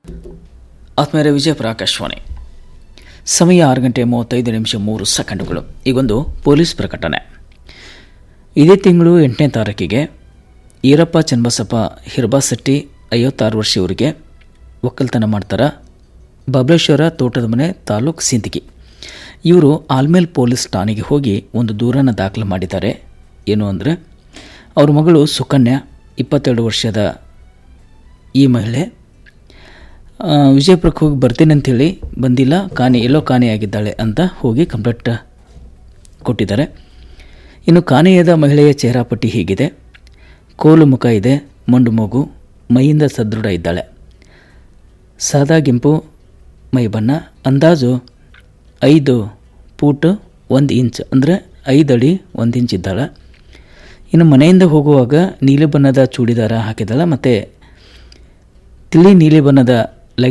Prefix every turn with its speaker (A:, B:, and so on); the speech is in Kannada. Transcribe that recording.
A: ಆತ್ಮೀಯರ ವಿಜಯಪುರ ಆಕಾಶವಾಣಿ ಸಮಯ ಆರು ಗಂಟೆ ಮೂವತ್ತೈದು ನಿಮಿಷ ಮೂರು ಸೆಕೆಂಡುಗಳು ಈಗೊಂದು ಪೊಲೀಸ್ ಪ್ರಕಟಣೆ ಇದೇ ತಿಂಗಳು ಎಂಟನೇ ತಾರೀಕಿಗೆ ಈರಪ್ಪ ಚನ್ನಬಸಪ್ಪ ಹಿರಬಾಸಟ್ಟಿ ಐವತ್ತಾರು ವರ್ಷ ಇವರಿಗೆ ಒಕ್ಕಲ್ತನ ಮಾಡ್ತಾರ ಬಬಲೇಶ್ವರ ತೋಟದ ಮನೆ ತಾಲೂಕು ಸಿಂದಗಿ ಇವರು ಆಲ್ಮೇಲ್ ಪೊಲೀಸ್ ಠಾಣೆಗೆ ಹೋಗಿ ಒಂದು ದೂರನ್ನು ದಾಖಲು ಮಾಡಿದ್ದಾರೆ ಏನು ಅಂದರೆ ಅವ್ರ ಮಗಳು ಸುಕನ್ಯಾ ಇಪ್ಪತ್ತೆರಡು ವರ್ಷದ ಈ ಮಹಿಳೆ ಆ, ವಿಜಯಪುರಕ್ಕೆ ಹೋಗಿ ಬರ್ತೀನಿ ಅಂಥೇಳಿ ಬಂದಿಲ್ಲ ಕಾಣೆ ಎಲ್ಲೋ ಕಾಣೆಯಾಗಿದ್ದಾಳೆ ಅಂತ ಹೋಗಿ ಕಂಪ್ಲೇಂಟ್ ಕೊಟ್ಟಿದ್ದಾರೆ ಇನ್ನು ಕಾಣೆಯಾದ ಮಹಿಳೆಯ ಚೇಹರಾಪಟ್ಟಿ ಹೀಗಿದೆ ಕೋಲು ಮುಖ ಇದೆ ಮಂಡು ಮೂಗು ಮೈಯಿಂದ ಸದೃಢ ಇದ್ದಾಳೆ ಸಾದಾ ಗೆಂಪು ಮೈ ಬಣ್ಣ ಅಂದಾಜು ಐದು ಫೂಟ್ ಒಂದು ಇಂಚ್ ಅಂದರೆ ಐದು ಅಡಿ ಒಂದು ಇಂಚ್ ಇದ್ದಾಳೆ ಇನ್ನು ಮನೆಯಿಂದ ಹೋಗುವಾಗ ನೀಲಿ ಬಣ್ಣದ ಚೂಡಿದಾರ ಹಾಕಿದ್ದಾಳೆ ಮತ್ತು ತಿಳಿ ನೀಲಿ ಬಣ್ಣದ